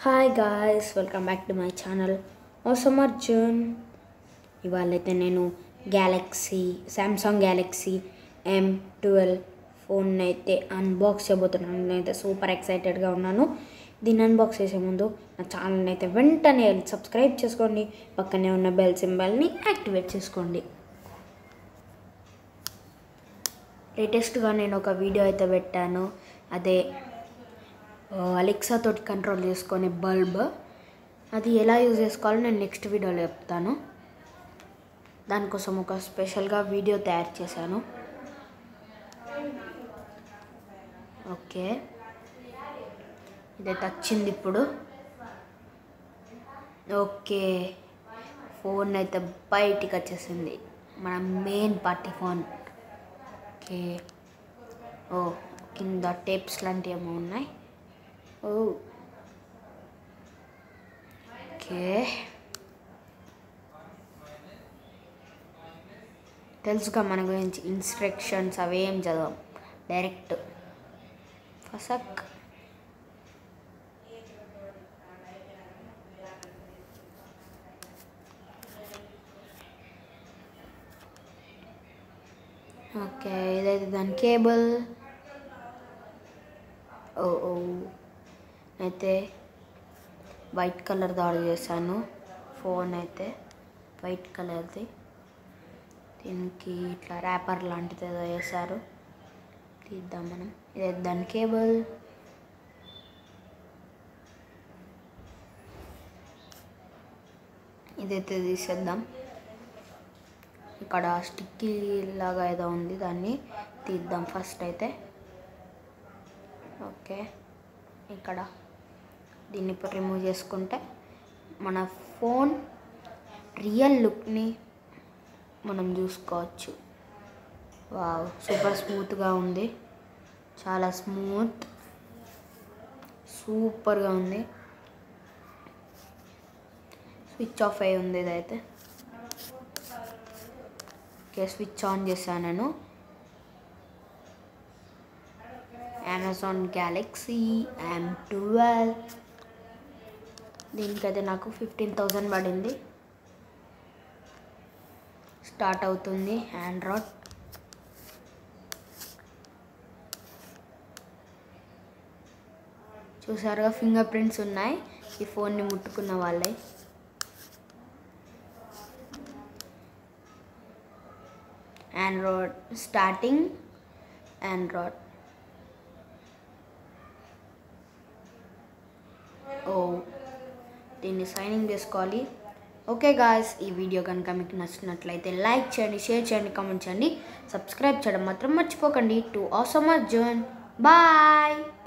hi guys welcome back to my channel Mausam Arjun ఇవాళైతే నేను galaxy Samsung galaxy M twelve phone అయితే unbox చేయబోతున్నాను నేనైతే సూపర్ ఎక్సైటెడ్గా ఉన్నాను దీన్ని అన్బాక్స్ చేసే ముందు నా ఛానల్ని అయితే వెంటనే సబ్స్క్రైబ్ చేసుకోండి పక్కనే ఉన్న బెల్ సింబల్ని యాక్టివేట్ చేసుకోండి లేటెస్ట్గా నేను ఒక వీడియో అయితే పెట్టాను అదే అలెక్సా తోటి కంట్రోల్ చేసుకునే బల్బ్ అది ఎలా యూజ్ చేసుకోవాలో నేను నెక్స్ట్ వీడియోలో చెప్తాను దానికోసం ఒక స్పెషల్గా వీడియో తయారు చేశాను ఓకే ఇదైతే వచ్చింది ఇప్పుడు ఓకే ఫోన్ అయితే బయటికి వచ్చేసింది మన మెయిన్ పార్టీ ఫోన్ ఓకే ఓ కింద టేప్స్ లాంటివి ఏమో ఉన్నాయి ఓ ఓకే తెలుసుగా మన గురించి ఇన్స్ట్రక్షన్స్ అవేం చదవం డైరెక్ట్ ఫసక్ ఓకే ఇదైతే దాని కేబుల్ ఓ ఓ అయితే వైట్ కలర్ ఆర్డర్ చేశాను ఫోన్ అయితే వైట్ కలర్ది దీనికి ఇట్లా ర్యాపర్ లాంటిది ఏదో వేశారు తీద్దాం మనం ఇదైతే దాని కేబుల్ ఇదైతే తీసేద్దాం ఇక్కడ స్టిక్కీ లాగా ఏదో ఉంది దాన్ని తీద్దాం ఫస్ట్ అయితే ఓకే ఇక్కడ దీన్ని ఇప్పుడు రిమూవ్ చేసుకుంటే మన ఫోన్ రియల్ లుక్ని మనం చూసుకోవచ్చు వావ్ సూపర్ స్మూత్గా ఉంది చాలా స్మూత్ సూపర్గా ఉంది స్విచ్ ఆఫ్ అయి ఉంది ఇదైతే ఓకే స్విచ్ ఆన్ చేశాను నేను అమెజాన్ గ్యాలక్సీ ఎం ట్వెల్వ్ దీనికైతే నాకు ఫిఫ్టీన్ థౌజండ్ పడింది స్టార్ట్ అవుతుంది ఆండ్రాయిడ్ చూసారుగా ఫింగర్ ప్రింట్స్ ఉన్నాయి ఈ ఫోన్ని ముట్టుకున్న వాళ్ళే ఆండ్రాయిడ్ స్టార్టింగ్ ఆండ్రాయిడ్ ఓ దీన్ని సైనింగ్ చేసుకోవాలి ఓకే గాయస్ ఈ వీడియో కనుక మీకు నచ్చినట్లయితే లైక్ చేయండి షేర్ చేయండి కామెంట్ చేయండి సబ్స్క్రైబ్ చేయడం మాత్రం మర్చిపోకండి టు ఆసమ్ అర్జున్ బాయ్